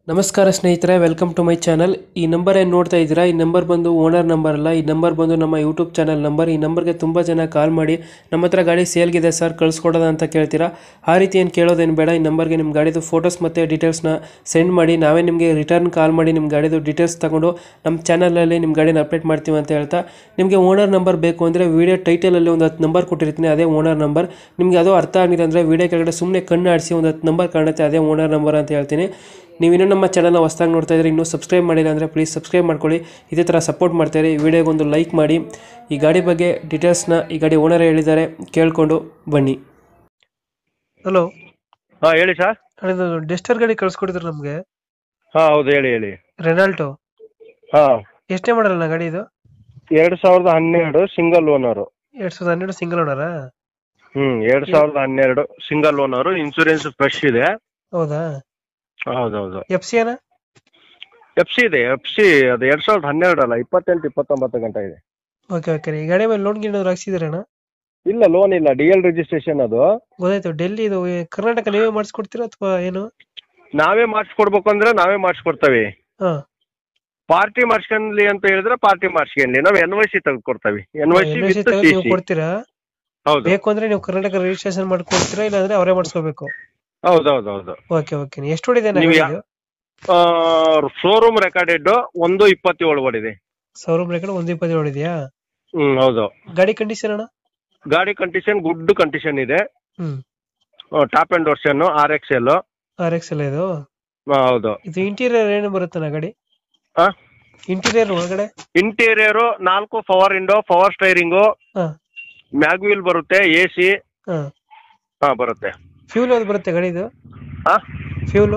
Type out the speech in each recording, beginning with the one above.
ನಮಸ್ಕಾರ ಸ್ನೇಹಿತರೆ welcome to my channel ಈ ನಂಬರ್ ಏನು ನೋಡ್ತಾ ಇದ್ದೀರಾ ಈ ನಂಬರ್ ಬಂದು ಓನರ್ ನಂಬರ್ ಅಲ್ಲ ಈ ನಂಬರ್ ಬಂದು ನಮ್ಮ ಯೂಟ್ಯೂಬ್ ಚಾನಲ್ ನಂಬರ್ ಈ ನಂಬರ್ಗೆ ತುಂಬ ಜನ ಕಾಲ್ ಮಾಡಿ ನಮ್ಮ ಹತ್ರ ಗಾಡಿ ಸೇಲ್ಗಿದೆ ಸರ್ ಕಳಿಸ್ಕೊಡೋದ ಅಂತ ಕೇಳ್ತೀರಾ ಆ ರೀತಿ ಏನು ಕೇಳೋದೇನು ಬೇಡ ಈ ನಂಬರ್ಗೆ ನಿಮ್ಮ ಗಾಡಿದು ಫೋಟೋಸ್ ಮತ್ತು ಡೀಟೇಲ್ಸ್ನ ಸೆಂಡ್ ಮಾಡಿ ನಾವೇ ನಿಮಗೆ ರಿಟರ್ನ್ ಕಾಲ್ ಮಾಡಿ ನಿಮ್ಮ ಗಾಡಿದು ಡೀಟೇಲ್ಸ್ ತಗೊಂಡು ನಮ್ಮ ಚಾನಲಲ್ಲಿ ನಿಮ್ಮ ಗಾಡಿನ ಅಪ್ಡೇಟ್ ಮಾಡ್ತೀವಿ ಅಂತ ಹೇಳ್ತಾ ನಿಮಗೆ ಓನರ್ ನಂಬರ್ ಬೇಕು ಅಂದರೆ ವೀಡಿಯೋ ಟೈಟಲಲ್ಲಿ ಒಂದು ಹತ್ತು ನಂಬರ್ ಕೊಟ್ಟಿರ್ತೀನಿ ಅದೇ ಓನರ್ ನಂಬರ್ ನಿಮಗೆ ಅದು ಅರ್ಥ ಆಗಿಲ್ಲ ಅಂದರೆ ವೀಡಿಯೋ ಕೆಳಗಡೆ ಸುಮ್ಮನೆ ಕಣ್ಣು ಆಡಿಸಿ ಒಂದು ಹತ್ತು ನಂಬರ್ ಕಾಣುತ್ತೆ ಅದೇ ಓನರ್ ನಂಬರ್ ಅಂತ ಹೇಳ್ತೀನಿ ನೀವು ಇನ್ನೂ ನಮ್ಮ ಚಾನಲ್ನ ಹೊಸ್ದಾಗಿ ನೋಡ್ತಾ ಇದ್ರೆ ಇನ್ನೂ ಸಬ್ಸ್ಕ್ರೈಬ್ ಮಾಡಿಲ್ಲ ಅಂದರೆ ಪ್ಲೀಸ್ ಸಬ್ಸ್ಕ್ರೈಬ್ ಮಾಡ್ಕೊಳ್ಳಿ ಇದೇ ಥರ ಸಪೋರ್ಟ್ ಮಾಡ್ತಾರೆ ಈ ವಿಡಿಯೋಗೆ ಒಂದು ಲೈಕ್ ಮಾಡಿ ಈ ಗಾಡಿ ಬಗ್ಗೆ ಡೀಟೇಲ್ಸ್ನ ಈ ಗಾಡಿ ಓನರ್ ಹೇಳಿದ್ದಾರೆ ಕೇಳಿಕೊಂಡು ಬನ್ನಿ ಹಲೋ ಹಾಂ ಹೇಳಿ ಸರ್ ಇದು ಡೆಸ್ಟರ್ ಗಾಡಿ ಕಳ್ಸ್ಕೊಡಿದ್ರು ನಮಗೆ ಹಾಂ ಹೌದು ಹೇಳಿ ಹೇಳಿ ರೆನಾಲ್ಟೋ ಹಾಂ ಎಷ್ಟೇ ಮಾಡಲ್ಲ ಗಾಡಿ ಇದು ಎರಡು ಸಾವಿರದ ಹನ್ನೆರಡು ಸಿಂಗಲ್ ಓನರು ಎರಡು ಸಾವಿರದ ಹನ್ನೆರಡು ಸಿಂಗಲ್ ಓನರಾ ಹ್ಞೂ ಎರಡು ಸಾವಿರದ ಹನ್ನೆರಡು ಸಿಂಗಲ್ ಓನರು ಇನ್ಸೂರೆನ್ಸ್ ಫ್ರೆಶ್ ಇದೆ ಹೌದಾ ಹೌದೌದು ಎಫ್ ಸಿ ಏನಾ ಎಫ್ ಸಿ ಇದೆ ಎಫ್ ಸಿ ಅದು ಎರಡು ಸಾವಿರದ ಹನ್ನೆರಡು ಅಲ್ಲ ಇಪ್ಪತ್ತೆಂಟು ಇಪ್ಪತ್ತೊಂಬತ್ತು ಗಂಟೆ ಇದೆ ಓಕೆ ಓಕೆ ಈ ಗಾಡಿ ಮೇಲೆ ಲೋನ್ ಏನಾದ್ರು ಹಾಕ್ಸಿದ್ರಣ್ಣ ಇಲ್ಲ ಲೋನ್ ಇಲ್ಲ ಡಿ ಎಲ್ ರಿಜಿಸ್ಟ್ರೇಷನ್ ಅದು ಗೊತ್ತಾಯ್ತು ಡೆಲ್ಲಿ ಇದು ಈ ಕರ್ನಾಟಕ ನೀವೇ ಮಾಡಿಸ್ಕೊಡ್ತೀರಾ ಅಥವಾ ಏನು ನಾವೇ ಮಾಡಿಸ್ಕೊಡ್ಬೇಕು ಅಂದ್ರೆ ನಾವೇ ಮಾಡಿಸ್ಕೊಡ್ತೇವೆ ಹಾ ಪಾರ್ಟಿ ಮಾಡಿಸ್ಕೊಂಡ್ಲಿ ಅಂತ ಹೇಳಿದ್ರೆ ಪಾರ್ಟಿ ಮಾಡಿಸ್ಕೊಂಡ್ಲಿ ನಾವು ಎನ್ ವೈ ಸಿ ತೆಗೆದುಕೊಡ್ತೇವೆ N Y C NOC with ತೆಗ್ದು ಸಿ ನೀವು ಸಿ ಕೊಡ್ತೀರಾ ಹೌದು ಬೇಕು ಅಂದ್ರೆ ನೀವು ಕರ್ನಾಟಕ ರಿಜಿಸ್ಟ್ರೇಷನ್ ಮಾಡ್ಕೊಡ್ತೀರಾ ಇಲ್ಲಾಂದ್ರೆ ಅವರೇ ಮಾಡಿಸ್ಕೋಬೇಕು ಹೌದು ಹೌದು ಹೌದು ಓಕೆ ಓಕೆ ಎಷ್ಟು ಹೊಡಿದೆ ನೀವು ಯಾ- ಶೋರೂಮ್ ರೆಕಾರ್ಡೆಡ್ ಒಂದು ಇಪ್ಪತ್ತೇಳು ಓಡಿದೆ ಸಾವಿರ ರೇಖೆ ಒಂದು ಇಪ್ಪತ್ತು ಹೊಡಿದ್ಯಾ ಹ್ಮ್ ಹೌದು ಗಾಡಿ ಕಂಡೀಷನ್ ಅಣ್ಣ ಗಾಡಿ ಕಂಡೀಷನ್ ಗುಡ್ ಕಂಡೀಷನ್ ಇದೆ hmm top and version R X L R X ಎಲ್ಲ ಇದು ಹೌದು ಇದು ಇಂಟೀರಿಯರ್ ಏನು ಬರುತ್ತಣ್ಣ ಗಾಡಿ ಆ? ಇಂಟೀರಿಯರ್ ಒಳಗಡೆ ಇಂಟೀರಿಯರ್ ನಾಲ್ಕು ಪವರ್ ಇಂಡೋ ಪವರ್ ಸ್ಟೈರಿಂಗು ಹಾ ಮ್ಯಾಗ್ವೀಲ್ ಬರುತ್ತೆ ಎ ಸಿ ಹಾ ಹಾ ಬರುತ್ತೆ ಫ್ಯೂಲ್ ಯಾವ್ದು ಬರುತ್ತೆ ಗಾಡಿದು ಹಾ ಫ್ಯೂಲು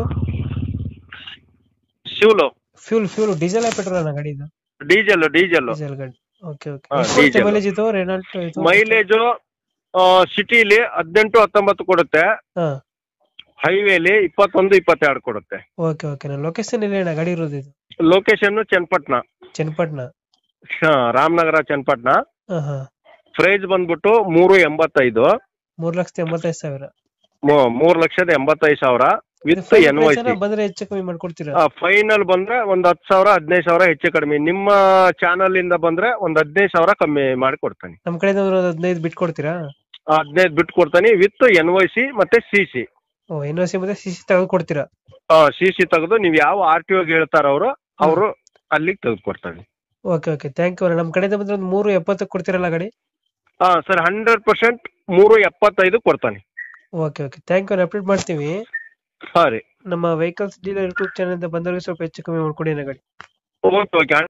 ಶಿವ್ಲು ಫ್ಯೂಲ್ ಫ್ಯೂಲ್ ಡೀಸೆಲ್ ಪೆಟ್ರೋಲ್ ಅಣ್ಣ ಗಾಡಿದು ಡೀಸೆಲ್ ಡೀಸೆಲ್ ಡೀಸೆಲ್ ಗಾಡಿ ಓಕೆ ಓಕೆ ಹಾ, ಎಷ್ಟು diesel. ಮೈಲೇಜ್ ಇದು ರೆನಾಲ್ಟ್ ಇದು ಮೈಲೇಜು ಸಿಟಿಲಿ ಹದಿನೆಂಟು ಹತ್ತೊಂಬತ್ತು ಕೊಡುತ್ತೆ ಹಾ ಹೈವೇಲಿ ಇಪ್ಪತ್ತೊಂದು ಇಪ್ಪತ್ತೆರಡು ಕೊಡುತ್ತೆ ಓಕೆ ಓಕೆ ನಾನು ಲೊಕೇಶನ್ ಇಲ್ಲ ಅಣ್ಣ ಗಾಡಿ ಇರೋದು ಇದು ಲೊಕೇಶನ್ ಚನ್ನಪಟ್ಟಣ ಚನ್ನಪಟ್ಟಣ ಹಾ, ರಾಮನಗರ ಚನ್ನಪಟ್ಟಣ ಹಾ ಹಾ ಪ್ರೈಸ್ ಬಂದ್ಬಿಟ್ಟು ಮೂರು ಎಂಬತ್ತೈದು ಮೂರ್ ಲಕ್ಷದ ಎಂಬತ್ತೈದು ಸಾವಿರ ಮೂ- ಮೂರ್ ಲಕ್ಷದ ಎಂಬತ್ತೈದು ಸಾವಿರ ವಿತ್ ಎನ್ ವೈ ಸಿ ಬಂದ್ರೆ ಹೆಚ್ಚು ಕಮ್ಮಿ ಮಾಡ್ಕೊಡ್ತೀರಾ ಫೈನಲ್ ಬಂದ್ರೆ ಒಂದ್ ಹತ್ತು ಸಾವಿರ ಹದಿನೈದು ಸಾವಿರ ಹೆಚ್ಚು ಕಡಿಮೆ ನಿಮ್ಮ ಚಾನಲ್ ಇಂದ ಬಂದ್ರೆ ಒಂದ್ ಹದಿನೈದು ಸಾವಿರ ಕಮ್ಮಿ ಮಾಡಿ ಕೊಡ್ತಾನೆ ನಮ್ ಕಡೆಯಿಂದ ಒಂದು ಹದಿನೈದು ಬಿಟ್ಟು ಕೊಡ್ತೀರಾ ಹದಿನೈದು ಬಿಟ್ಟು ಕೊಡ್ತಾನೆ ವಿತ್ ಎನ್ ವೈ ಸಿ ಮತ್ತೆ C C O N O C ಮತ್ತೆ ಸಿ ಸಿ ತೆಗೆದು ಕೊಡ್ತೀರಾ ಸಿ ಸಿ ತೆಗೆದು ನೀವು ಯಾವ ಆರ್ ಟಿ ಒಗೆ ಹೇಳ್ತಾರ ಅವರು ಅವರು ಅಲ್ಲಿಗೆ ತೆಗೆದು ಕೊಡ್ತಾರೆ ಓಕೆ ಓಕೆ ಥ್ಯಾಂಕ್ ಯು ನಮ್ಮ ಕಡೆಯಿಂದ ಬಂದ್ರೆ ಒಂದು ಮೂರು ಎಪ್ಪತ್ತಕ್ಕೆ ಕೊಡ್ತೀರಲ್ಲ ಗಾಡಿ ಹಾ ಸರ್ ಹಂಡ್ರೆಡ್ ಪರ್ಸೆಂಟ್ ಮೂರು ಎಪ್ಪತ್ತೈದು ಕೊಡ್ತಾನೆ okay okay thank you update ಮಾಡ್ತೀವಿ ಹಾ ರೀ ನಮ್ಮ ವೆಹಿಕಲ್ಸ್ ಡೀಲರ್ ಯೂಟ್ಯೂಬ್ ಚಾನಲ್ ಬಂದವರಿಗೆ ಸ್ವಲ್ಪ ಹೆಚ್ಚು ಕಮ್ಮಿ ಮಾಡ್ಕೊಡಿ ಅಣ್ಣ ಗಾಡಿ ಓಕೆ ಓಕೆ